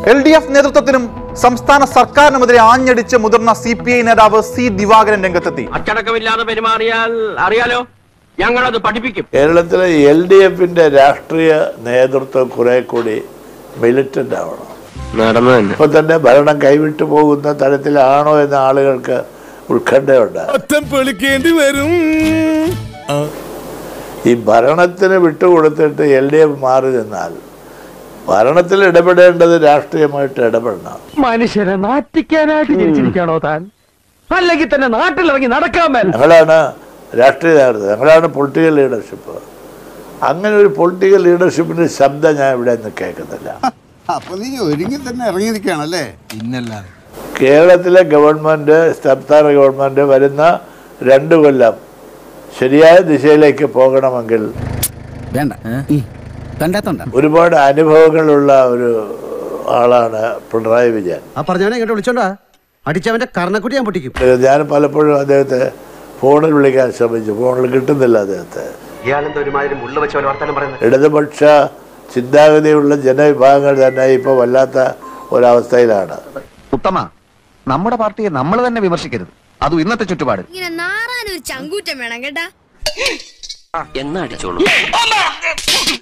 L D F നേതൃത്വത്തിനും സംസ്ഥാന സർക്കാരിനുമെതിരെ ആഞ്ഞടിച്ച് മുതിർന്ന സി പി ഐ നേതാവ് സി ദിവാകരൻ രംഗത്തെത്തി അച്ചടക്കമില്ലാതെ പെരുമാറിയാൽ അറിയാലോ ഞങ്ങളത് പഠിപ്പിക്കും കേരളത്തിലെ എൽ ഡി എഫിന്റെ രാഷ്ട്രീയ നേതൃത്വം കുറെ കൂടി മിലിറ്റന്റ് ആവണം നടന്നു തന്നെ ഇപ്പൊ തന്നെ ഭരണം കൈവിട്ടു പോകുന്ന തരത്തിലാണോ എന്ന ആളുകൾക്ക് ഉത്കണ്ഠയുണ്ട് ഒറ്റം പൊളിക്കേണ്ടി വരും ഈ ഭരണത്തിന് വിട്ടുകൊടുത്തിട്ട് എൽ ഡി എഫ് മാറി നിന്നാൽ ഭരണത്തിൽ ഇടപെടേണ്ടത് രാഷ്ട്രീയമായിട്ട് ഇടപെടണം മനുഷ്യരെ നാറ്റിക്കാനായിട്ട് ജനിച്ചിരിക്കാണോ താൻ അല്ലെങ്കിൽ തന്നെ നാട്ടിലിറങ്ങി നടക്കാൻ മേൽ ഞങ്ങളാണ് രാഷ്ട്രീയ നേതൃത്വം ഞങ്ങളാണ് പൊളിറ്റിക്കൽ ലീഡർഷിപ്പ് അങ്ങനെ ഒരു പൊളിറ്റിക്കൽ ലീഡർഷിപ്പിന്റെ ശബ്ദം ഞാൻ ഇവിടെ നിന്ന് കേൾക്കുന്നില്ല അപ്പൊ നീ ഒരുങ്ങി തന്നെ ഇറങ്ങിയിരിക്കുകയാണല്ലേ പിന്നല്ലാതെ കേരളത്തിലെ ഗവൺമെൻറ് സംസ്ഥാന ഗവൺമെൻറ് വരുന്ന രണ്ട് കൊല്ലം ശരിയായ ദിശയിലേക്ക് പോകണമെങ്കിൽ വേണ്ട കണ്ടാത്തോണ്ട ഒരുപാട് അനുഭവങ്ങളുള്ള ഒരു ആളാണ് പിണറായി വിജയൻ ആ പറഞ്ഞവനെ ഇങ്ങോട്ട് വിളിച്ചോണ്ടാ അടിച്ചവന്റെ കർണക്കുട്ടി ഞാൻ പൊട്ടിക്കും ഞാൻ പലപ്പോഴും അദ്ദേഹത്തെ ഫോണിൽ വിളിക്കാൻ ശ്രമിച്ചു ഫോണിൽ കിട്ടുന്നില്ല അദ്ദേഹത്തെ ഇയാളെന്താ ഒരുമാതിരി മുള്ള വെച്ച പോലെ വർത്താനം പറയുന്നത് ഇടതുപക്ഷ ചിന്താഗതിയുള്ള ജനവിഭാഗങ്ങൾ തന്നെ ഇപ്പോൾ വല്ലാത്ത ഒരവസ്ഥയിലാണ് ഉത്തമ നമ്മുടെ പാർട്ടിയെ നമ്മൾ തന്നെ വിമർശിക്കരുത് അതും ഇന്നത്തെ ചുറ്റുപാട് ഇങ്ങനെ നാറാനൊരു ചങ്കൂറ്റം വേണം കേട്ടാ എന്നാ അടിച്ചോളൂ